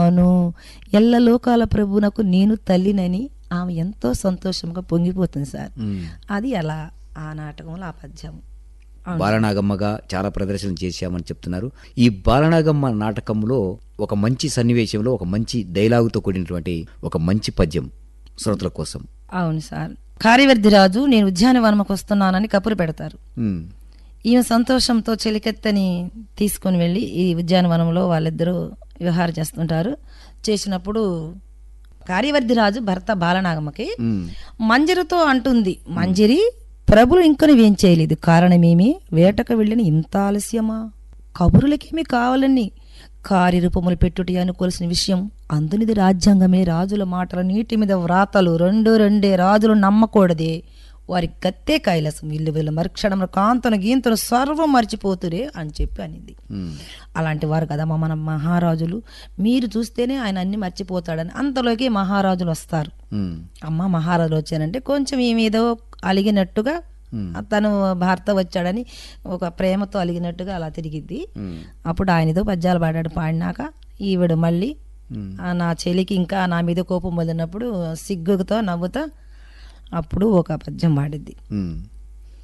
ఉన్నాను ఎల్ల లోకాల ప్రభునకు నేను తల్లినని ఆమె ఎంతో సంతోషంగా పొంగిపోతుంది సార్ ఉమ్. అది అలా ఆ నాటకంలో ఆ పద్యం అవును. బాలనాగమ్మగా చాలా ప్రదర్శన చేశామని చెప్తున్నారు ఈ బాలనాగమ్మ నాటకంలో ఒక మంచి సన్నివేశంలో ఒక మంచి డైలాగుతో కూడినటువంటి ఒక మంచి పద్యం శ్రోతల కోసం అవును సార్ కార్యవర్ధి రాజు నేను ఉద్యానవనముకు వస్తున్నానని కబురు పెడతారు ఉమ్. ఈమె సంతోషంతో చెలికెత్తని తీసుకొని వెళ్ళి ఈ ఉద్యానవనంలో వాళ్ళిద్దరూ వ్యవహారం చేస్తుంటారు చేసినప్పుడు కార్యవర్ధి రాజు భర్త బాలనాగమ్మకి ఉమ్. మంజరితో అంటుంది మంజరి ప్రభులు ఇంక నువ్వేం చేయలేదు కారణమేమి వేటకు వెళ్ళిన ఇంత ఆలస్యమా కబురులకేమి కావాలని కార్యరూపములు పెట్టుటి అనుకోవాల్సిన విషయం అందునిది రాజ్యాంగమే రాజుల మాటల నీటి మీద వ్రాతలు రెండు రెండే రాజులు నమ్మకూడదే వారి గత్తే కైలాసం ఇల్లు వీళ్ళు మరుక్షణంలో కాంతను గీంతను సర్వం మర్చిపోతురే అని చెప్పి అనింది ఉమ్. అలాంటి వారు కదా మన మహారాజులు మీరు చూస్తేనే ఆయన అన్ని మర్చిపోతాడని అంతలోకి మహారాజులు వస్తారు ఉమ్. అమ్మ మహారాజులు వచ్చానంటే కొంచెం ఈమె ఏదో అలిగినట్టుగా తను భర్త వచ్చాడని ఒక ప్రేమతో అలిగినట్టుగా అలా తిరిగిద్ది ఉమ్. అప్పుడు ఆయన ఏదో పద్యాలు పాడాడు పాడినాక ఈవిడ మళ్ళీ ఉమ్. ఆ నా చెలికి ఇంకా నా మీద కోపం వదిలినప్పుడు సిగ్గుతో నవ్వుతా అప్పుడు ఒక పద్యం పాడిద్ది ఉమ్.